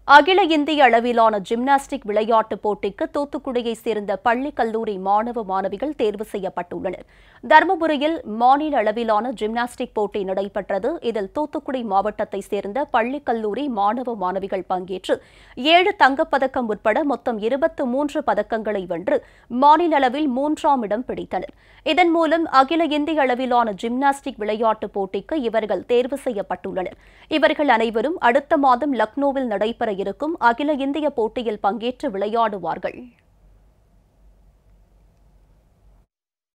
அகில இந்திய அளவிலான ஜிம்னாஸ்டிக் விளையாட்டுப் போட்டிக்கு தூத்துக்குடியைச் சேர்ந்த பள்ளி கல்லூரி மாணவ மாணவிகள் தேர்வு செய்யப்பட்டுள்ளனர் தருமபுரியில் மாநில அளவிலான ஜிம்னாஸ்டிக் போட்டி நடைபெற்றது இதில் தூத்துக்குடி மாவட்டத்தைச் சேர்ந்த பள்ளி கல்லூரி மாணவ மாணவிகள் பங்கேற்று ஏழு தங்கப்பதக்கம் உட்பட மொத்தம் இருபத்து மூன்று பதக்கங்களை வென்று மாநில அளவில் மூன்றாம் இடம் பிடித்தனர் இதன் மூலம் அகில இந்திய அளவிலான ஜிம்னாஸ்டிக் விளையாட்டுப் போட்டிக்கு இவர்கள் தேர்வு செய்யப்பட்டுள்ளனர் இவர்கள் அனைவரும் அடுத்த மாதம் லக்னோவில் நடைபெற இருக்கும் அகில இந்திய போட்டியில் பங்கேற்று விளையாடுவார்கள்